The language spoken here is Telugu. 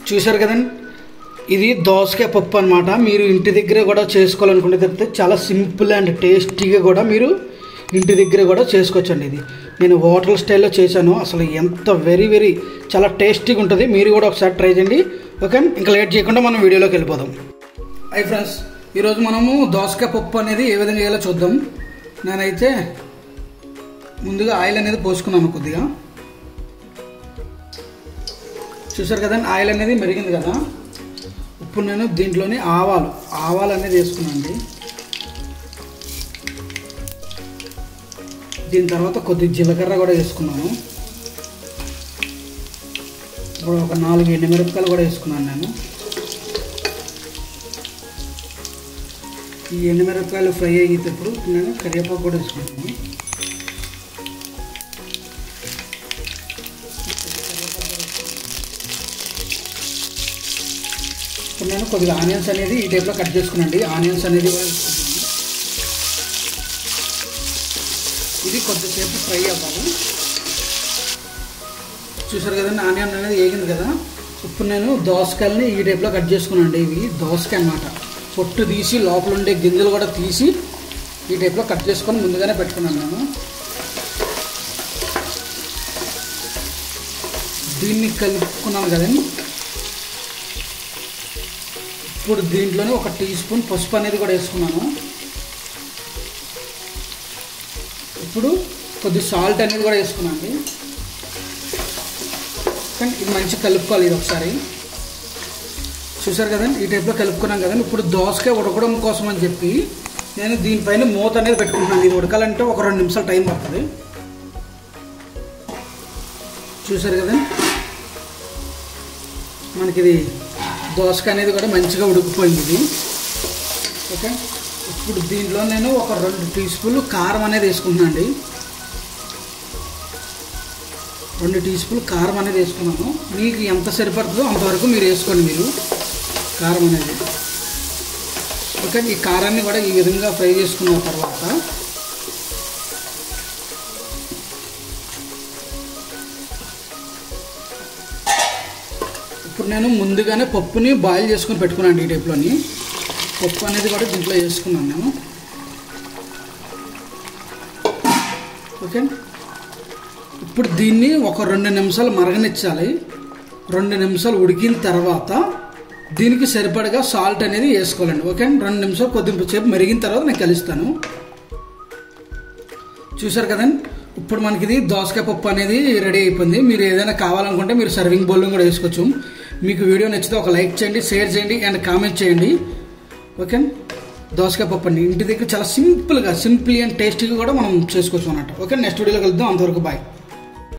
చూశారు కదండి ఇది దోసకాయ పప్పు అనమాట మీరు ఇంటి దగ్గర కూడా చేసుకోవాలనుకుంటే చెప్తే చాలా సింపుల్ అండ్ టేస్టీగా కూడా మీరు ఇంటి దగ్గర కూడా చేసుకోవచ్చండి ఇది నేను హోటల్ స్టైల్లో చేశాను అసలు ఎంత వెరీ వెరీ చాలా టేస్టీగా ఉంటుంది మీరు కూడా ఒకసారి ట్రై చేయండి ఓకే ఇంకా లేట్ చేయకుండా మనం వీడియోలోకి వెళ్ళిపోదాం హై ఫ్రెండ్స్ ఈరోజు మనము దోసకాయ పప్పు అనేది ఏ విధంగా చేయాలో చూద్దాం నేనైతే ముందుగా ఆయిల్ అనేది పోసుకున్నాను కొద్దిగా చూసారు కదండి ఆయిల్ అనేది మెరిగింది కదా ఇప్పుడు నేను దీంట్లోని ఆవాలు ఆవాలు అనేది వేసుకున్నానండి దీని తర్వాత కొద్ది జీలకర్ర కూడా వేసుకున్నాను ఇప్పుడు ఒక నాలుగు ఎండుమిరపకాయలు కూడా వేసుకున్నాను నేను ఈ ఎండుమిరపకాయలు ఫ్రై అయ్యేటప్పుడు నేను కరివేపాకు కూడా వేసుకుంటాను ఇప్పుడు నేను కొద్దిగా ఆనియన్స్ అనేది ఈ టైప్లో కట్ చేసుకున్నాండి ఆనియన్స్ అనేది కూడా వేసుకుంటాను ఇది కొద్దిసేపు ఫ్రై అవ్వాలి చూసారు కదండి ఆనియన్ అనేది వేగింది కదా ఇప్పుడు నేను దోసకాయలని ఈ టైప్లో కట్ చేసుకున్నాండి ఇవి దోసకాయ అన్నమాట పొట్టు తీసి లోపల ఉండే గింజలు కూడా తీసి ఈ టైప్లో కట్ చేసుకొని ముందుగానే పెట్టుకున్నాను నేను దీన్ని కలుపుకున్నాను కదండి ఇప్పుడు దీంట్లోనే ఒక టీ స్పూన్ పసుపు అనేది కూడా వేసుకున్నాను ఇప్పుడు కొద్ది సాల్ట్ అనేది కూడా వేసుకున్నాను కానీ ఇది మంచిగా కలుపుకోవాలి ఇది ఒకసారి చూసారు కదండి ఈ టైప్లో కలుపుకున్నాం కదండి ఇప్పుడు దోసకాయ ఉడకడం కోసం అని చెప్పి నేను దీనిపైన మూత అనేది పెట్టుకుంటున్నాను ఇది ఉడకాలంటే ఒక రెండు నిమిషాలు టైం పడుతుంది చూసారు కదండి మనకి ఇది దోసకాయ అనేది కూడా మంచిగా ఉడికిపోయింది ఇది ఓకే ఇప్పుడు దీంట్లో నేను ఒక రెండు టీ స్పూన్లు కారం అనేది వేసుకుంటున్నాను అండి రెండు టీ స్పూన్లు కారం అనేది వేసుకున్నాను మీకు ఎంత సరిపడుతుందో అంతవరకు మీరు వేసుకోండి మీరు కారం అనేది ఓకే ఈ కారాన్ని కూడా ఈ విధంగా ఫ్రై చేసుకున్న తర్వాత ఇప్పుడు నేను ముందుగానే పప్పుని బాయిల్ చేసుకొని పెట్టుకున్నాను ఈ టైప్లోని పప్పు అనేది కూడా దీంట్లో వేసుకున్నాను నేను ఓకే ఇప్పుడు దీన్ని ఒక రెండు నిమిషాలు మరగనిచ్చాలి రెండు నిమిషాలు ఉడికిన తర్వాత దీనికి సరిపడగా సాల్ట్ అనేది వేసుకోవాలండి ఓకే రెండు నిమిషాలు కొద్దిసేపు మరిగిన తర్వాత నేను కలుస్తాను చూసారు కదండి ఇప్పుడు మనకి ఇది దోసకాయ పప్పు అనేది రెడీ అయిపోయింది మీరు ఏదైనా కావాలనుకుంటే మీరు సర్వింగ్ బౌల్లో కూడా వేసుకోవచ్చు మీకు వీడియో నచ్చితే ఒక లైక్ చేయండి షేర్ చేయండి అండ్ కామెంట్ చేయండి ఓకే దోసకాయ పప్పు అండి ఇంటి దగ్గర చాలా సింపుల్గా సింపుల్ అండ్ టేస్టీగా కూడా మనం చేసుకోవచ్చు అన్నట్టు ఓకే నెక్స్ట్ వీడియోలో కలుద్దాం అంతవరకు బాయ్